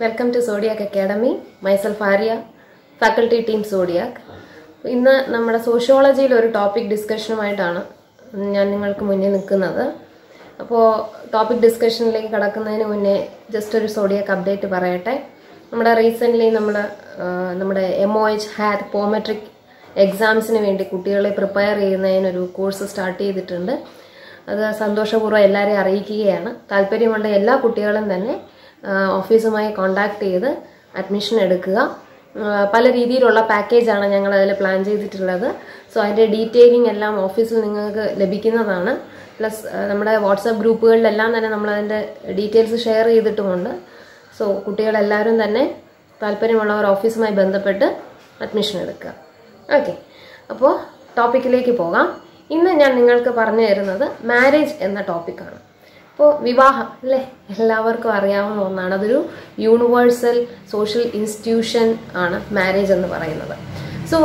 Welcome to zodiac academy myself Arya faculty team zodiac ഇന്ന് നമ്മുടെ സോഷ്യോളജിയിൽ ഒരു ടോപ്പിക് ഡിസ്കഷനുമായിട്ടാണ് ഞാൻ നിങ്ങൾക്ക് മുന്നിൽ നിൽക്കുന്നത് അപ്പോൾ ടോപ്പിക് ഡിസ്കഷനിലേക്ക് കടക്കുന്നതിന് മുന്നേ ജസ്റ്റ് ഒരു സോഡിയാക് അപ്ഡേറ്റ് പറയട്ടെ നമ്മുടെ റീസെൻ്റ്ലി നമ്മൾ നമ്മുടെ എം ഒ എച്ച് ഹാത്ത് പോമെട്രിക് എക്സാംസിന് വേണ്ടി കുട്ടികളെ പ്രിപ്പയർ ചെയ്യുന്നതിനൊരു കോഴ്സ് സ്റ്റാർട്ട് ചെയ്തിട്ടുണ്ട് അത് സന്തോഷപൂർവ്വം എല്ലാവരെയും അറിയിക്കുകയാണ് താല്പര്യമുള്ള എല്ലാ കുട്ടികളും തന്നെ ആ, ഓഫീസുമായി കോണ്ടാക്ട് ചെയ്ത് അഡ്മിഷൻ എടുക്കുക ആ, പല രീതിയിലുള്ള പാക്കേജാണ് ഞങ്ങൾ അതിൽ പ്ലാൻ ചെയ്തിട്ടുള്ളത് സോ അതിൻ്റെ ഡീറ്റെയിലിംഗ് എല്ലാം ഓഫീസിൽ നിങ്ങൾക്ക് ലഭിക്കുന്നതാണ് പ്ലസ് നമ്മുടെ വാട്സാപ്പ് ഗ്രൂപ്പുകളിലെല്ലാം തന്നെ നമ്മൾ അതിൻ്റെ ഡീറ്റെയിൽസ് ഷെയർ ചെയ്തിട്ടുമുണ്ട് സോ കുട്ടികളെല്ലാവരും തന്നെ താല്പര്യമുള്ളവർ ഓഫീസുമായി ബന്ധപ്പെട്ട് അഡ്മിഷൻ എടുക്കുക ഓക്കെ അപ്പോൾ ടോപ്പിക്കിലേക്ക് പോകാം ഇന്ന് ഞാൻ നിങ്ങൾക്ക് പറഞ്ഞു തരുന്നത് മാരേജ് എന്ന ടോപ്പിക്കാണ് അപ്പോൾ വിവാഹം അല്ലേ എല്ലാവർക്കും അറിയാവുന്ന ഒന്നാണ് അതൊരു യൂണിവേഴ്സൽ സോഷ്യൽ ഇൻസ്റ്റിറ്റ്യൂഷൻ ആണ് മാരേജ് എന്ന് പറയുന്നത് സോ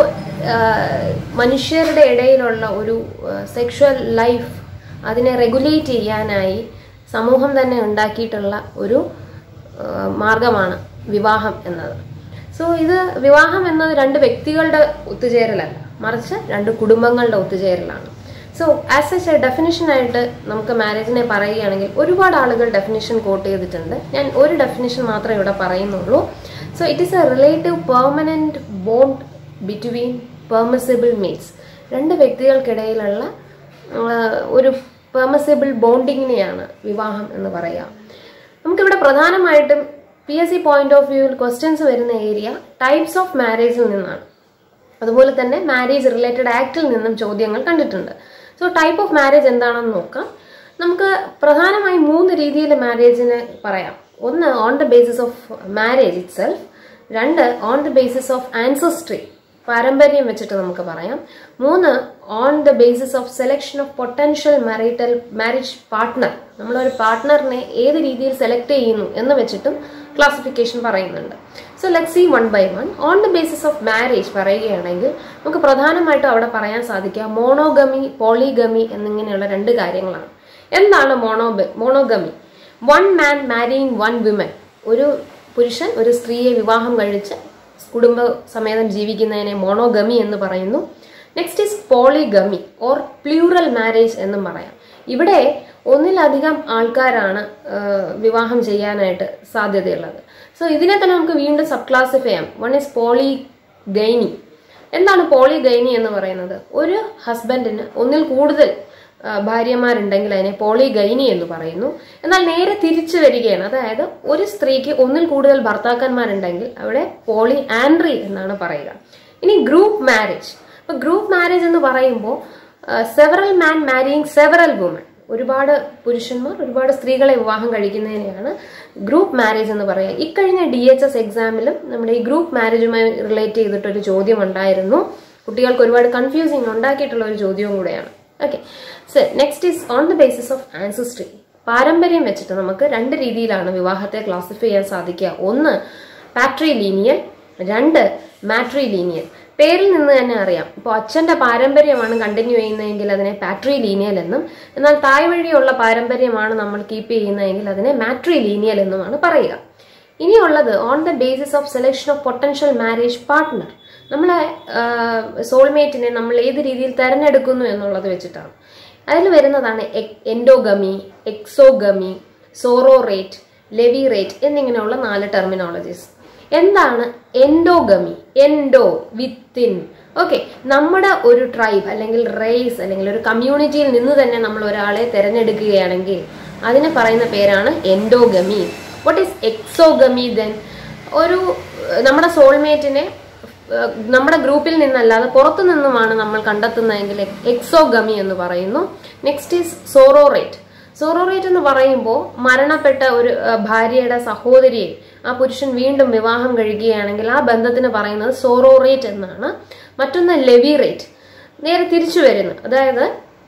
മനുഷ്യരുടെ ഇടയിലുള്ള ഒരു സെക്ഷുവൽ ലൈഫ് അതിനെ റെഗുലേറ്റ് ചെയ്യാനായി സമൂഹം തന്നെ ഉണ്ടാക്കിയിട്ടുള്ള ഒരു ആ, മാർഗമാണ് വിവാഹം എന്നത് സോ ഇത് വിവാഹം എന്നത് രണ്ട് വ്യക്തികളുടെ ഒത്തുചേരലല്ല മറിച്ച് രണ്ട് കുടുംബങ്ങളുടെ ഒത്തുചേരലാണ് സോ ആസ് സച്ച് എ ഡെഫിനിഷനായിട്ട് നമുക്ക് മാരേജിനെ പറയുകയാണെങ്കിൽ ഒരുപാട് ആളുകൾ ഡെഫിനിഷൻ കോട്ട് ചെയ്തിട്ടുണ്ട് ഞാൻ ഒരു ഡെഫിനിഷൻ മാത്രമേ ഇവിടെ പറയുന്നുള്ളൂ so it is a relative permanent bond between permissible means രണ്ട് വ്യക്തികൾക്കിടയിലുള്ള ആ, ഒരു പെർമിസിബിൾ ബോണ്ടിങ്ങിനെയാണ് വിവാഹം എന്ന് പറയുക നമുക്കിവിടെ പ്രധാനമായിട്ടും P S C point of വ്യൂവിൽ ക്വസ്റ്റ്യൻസ് വരുന്ന ഏരിയ ടൈപ്സ് ഓഫ് മാരേജിൽ നിന്നാണ് അതുപോലെ തന്നെ മാരേജ് റിലേറ്റഡ് ആക്റ്റിൽ നിന്നും ചോദ്യങ്ങൾ കണ്ടിട്ടുണ്ട് സോ ടൈപ്പ് ഓഫ് മാരേജ് എന്താണെന്ന് നോക്കാം നമുക്ക് പ്രധാനമായും മൂന്ന് രീതിയിൽ മാരേജിനെ പറയാം ഒന്ന് on the basis of marriage itself രണ്ട് on the basis of ancestry പാരമ്പര്യം വെച്ചിട്ട് നമുക്ക് പറയാം മൂന്ന് on the basis of selection of potential marital marriage partner നമ്മളൊരു പാർട്ട്ണറിനെ ഏത് രീതിയിൽ സെലക്ട് ചെയ്യുന്നു എന്ന് വെച്ചിട്ടും ക്ലാസിഫിക്കേഷൻ പറയുന്നുണ്ട് so let see one by one on the basis of marriage പറയുകയാണെങ്കിൽ നമുക്ക് പ്രധാനമായിട്ടും അവിടെ പറയാൻ സാധിക്കുക മോണോഗമി പോളിഗമി എന്നിങ്ങനെയുള്ള രണ്ട് കാര്യങ്ങളാണ് എന്താണ് mono monogamy one man marrying one women ഒരു പുരുഷൻ ഒരു സ്ത്രീയെ വിവാഹം കഴിച്ച് കുടുംബ സമേതം ജീവിക്കുന്നതിനെ മോണോഗമി എന്ന് പറയുന്നു next is polygamy or plural marriage എന്നും പറയാം ഇവിടെ ഒന്നിലധികം ആൾക്കാരാണ് ആ, വിവാഹം ചെയ്യാനായിട്ട് സാധ്യതയുള്ളത് സോ ഇതിനെ തന്നെ നമുക്ക് വീണ്ടും സബ് ക്ലാസിഫൈ ചെയ്യാം വൺ ഈസ് പോളി ഗൈനി എന്താണ് പോളി ഗൈനി എന്ന് പറയുന്നത് ഒരു ഹസ്ബൻഡിന് ഒന്നിൽ കൂടുതൽ ആ, ഭാര്യമാരുണ്ടെങ്കിൽ അതിനെ പോളി ഗൈനി എന്ന് പറയുന്നു എന്നാൽ നേരെ തിരിച്ചു വരികയാണ് അതായത് ഒരു സ്ത്രീക്ക് ഒന്നിൽ കൂടുതൽ ഭർത്താക്കന്മാരുണ്ടെങ്കിൽ അവിടെ പോളി ആൻഡ്രി എന്നാണ് പറയുക ഇനി ഗ്രൂപ്പ് മാരേജ് അപ്പൊ ഗ്രൂപ്പ് മാരേജ് എന്ന് പറയുമ്പോൾ several man marrying several woman ഒരുപാട് പുരുഷന്മാർ ഒരുപാട് സ്ത്രീകളെ വിവാഹം കഴിക്കുന്നതിനെയാണ് ഗ്രൂപ്പ് മാരേജ് എന്ന് പറയുക ഇക്കഴിഞ്ഞ ഡി എച്ച് എസ് എക്സാമിലും നമ്മുടെ ഈ ഗ്രൂപ്പ് മാരേജുമായി റിലേറ്റ് ചെയ്തിട്ടൊരു ചോദ്യം ഉണ്ടായിരുന്നു കുട്ടികൾക്ക് ഒരുപാട് കൺഫ്യൂസിങ് ഉണ്ടാക്കിയിട്ടുള്ള ഒരു ചോദ്യവും കൂടെയാണ് okay so next is on the basis of ancestry പാരമ്പര്യം വെച്ചിട്ട് നമുക്ക് രണ്ട് രീതിയിലാണ് വിവാഹത്തെ ക്ലാസിഫൈ ചെയ്യാൻ സാധിക്കുക ഒന്ന് പാട്രി ലീനിയൽ രണ്ട് മാട്രി ലീനിയൽ പേരിൽ നിന്ന് തന്നെ അറിയാം ഇപ്പോൾ അച്ഛന്റെ പാരമ്പര്യമാണ് കണ്ടിന്യൂ ചെയ്യുന്നതെങ്കിൽ അതിനെ പാട്രി ലീനിയൽ എന്നും എന്നാൽ തായ് വഴിയുള്ള പാരമ്പര്യമാണ് നമ്മൾ കീപ്പ് ചെയ്യുന്നതെങ്കിൽ അതിനെ മാട്രി ലീനിയൽ എന്നുമാണ് പറയുക ഇനിയുള്ളത് on the basis of selection of potential marriage partner നമ്മളെ സോൾമേറ്റിനെ നമ്മൾ ഏത് രീതിയിൽ തിരഞ്ഞെടുക്കുന്നു എന്നുള്ളത് വെച്ചിട്ടാണ് അതിൽ വരുന്നതാണ് endogamy exogamy sororate levirate എന്നിങ്ങനെയുള്ള നാല് ടെർമിനോളജീസ് എന്താണ് എൻഡോഗമി എൻഡോ വിത്തിൻ ഓക്കെ നമ്മുടെ ഒരു ട്രൈബ് അല്ലെങ്കിൽ റേസ് അല്ലെങ്കിൽ ഒരു കമ്മ്യൂണിറ്റിയിൽ നിന്ന് തന്നെ നമ്മൾ ഒരാളെ തിരഞ്ഞെടുക്കുകയാണെങ്കിൽ അതിന് പറയുന്ന പേരാണ് endogamy what is exogamy then ഒരു ഏഹ്, നമ്മുടെ സോൾമേറ്റിനെ ഏഹ്, നമ്മുടെ ഗ്രൂപ്പിൽ നിന്നല്ലാതെ പുറത്തു നിന്നുമാണ് നമ്മൾ കണ്ടെത്തുന്നതെങ്കിൽ എക്സോഗമി എന്ന് പറയുന്നു നെക്സ്റ്റ് ഈസ് സോറോറേറ്റ് സോറോറേറ്റ് എന്ന് പറയുമ്പോൾ മരണപ്പെട്ട ഒരു ഏഹ്, ഭാര്യയുടെ സഹോദരിയെ ആ പുരുഷൻ വീണ്ടും വിവാഹം കഴിക്കുകയാണെങ്കിൽ ആ ബന്ധത്തിന് പറയുന്നത് സോറോറേറ്റ് എന്നാണ് മറ്റൊന്ന് ലെവി റേറ്റ് നേരെ തിരിച്ചു വരുന്നു അതായത്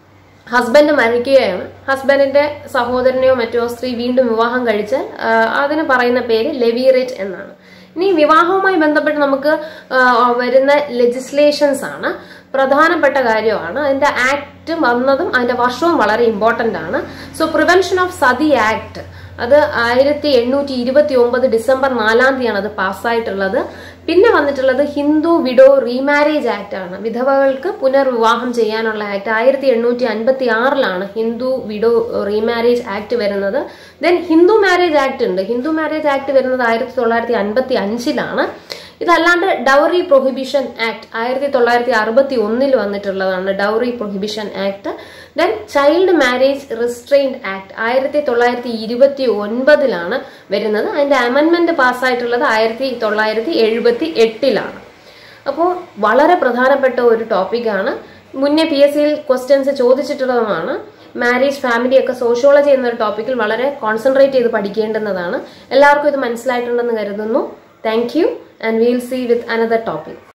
ഹസ്ബൻഡ് മരിക്കുകയാണ് ഹസ്ബൻഡിന്റെ സഹോദരനെയോ മറ്റോ സ്ത്രീ വീണ്ടും വിവാഹം കഴിച്ചാൽ ആ, അതിന് പറയുന്ന പേര് ലെവീറേറ്റ് എന്നാണ് ഇനി വിവാഹവുമായി ബന്ധപ്പെട്ട് നമുക്ക് ആ, വരുന്ന ലെജിസ്ലേഷൻസ് ആണ് പ്രധാനപ്പെട്ട കാര്യമാണ് അതിന്റെ ആക്ട് വന്നതും അതിന്റെ വർഷവും വളരെ ഇമ്പോർട്ടന്റ് ആണ് so prevention of Sati act അത് ആയിരത്തി എണ്ണൂറ്റി ഇരുപത്തി ഒമ്പത് ഡിസംബർ നാലാം തീയതിയാണ് അത് പാസ്സായിട്ടുള്ളത് പിന്നെ വന്നിട്ടുള്ളത് ഹിന്ദു വിഡോ റീമാരേജ് ആക്ട് ആണ് വിധവകൾക്ക് പുനർവിവാഹം ചെയ്യാനുള്ള ആക്ട് ആയിരത്തി എണ്ണൂറ്റി അൻപത്തി ആറിലാണ് ഹിന്ദു വിഡോ റീമാരേജ് ആക്ട് വരുന്നത് ദെൻ ഹിന്ദു മാരേജ് ആക്ട് ഉണ്ട് ഹിന്ദു മാരേജ് ആക്ട് വരുന്നത് ആയിരത്തി തൊള്ളായിരത്തി അൻപത്തി അഞ്ചിലാണ് ഇതല്ലാണ്ട് ഡൗറി പ്രൊഹിബിഷൻ ആക്ട് ആയിരത്തി തൊള്ളായിരത്തി അറുപത്തി ഒന്നിൽ വന്നിട്ടുള്ളതാണ് dowry prohibition act then child marriage restrained act ആയിരത്തി തൊള്ളായിരത്തി ഇരുപത്തി ഒൻപതിലാണ് വരുന്നത് അതിന്റെ അമെൻമെന്റ് പാസ്സായിട്ടുള്ളത് ആയിരത്തി തൊള്ളായിരത്തി എഴുപത്തി എട്ടിലാണ് അപ്പോൾ വളരെ പ്രധാനപ്പെട്ട ഒരു ടോപ്പിക്കാണ് മുന്നേ പി എസ് സിയിൽ ക്വസ്റ്റ്യൻസ് ചോദിച്ചിട്ടുള്ളതുമാണ് മാരേജ് ഫാമിലി ഒക്കെ സോഷ്യോളജി എന്നൊരു ടോപ്പിക്കിൽ വളരെ കോൺസെൻട്രേറ്റ് ചെയ്ത് പഠിക്കേണ്ടുന്നതാണ് എല്ലാവർക്കും ഇത് മനസ്സിലായിട്ടുണ്ടെന്ന് കരുതുന്നു thank you and we'll see with another topic.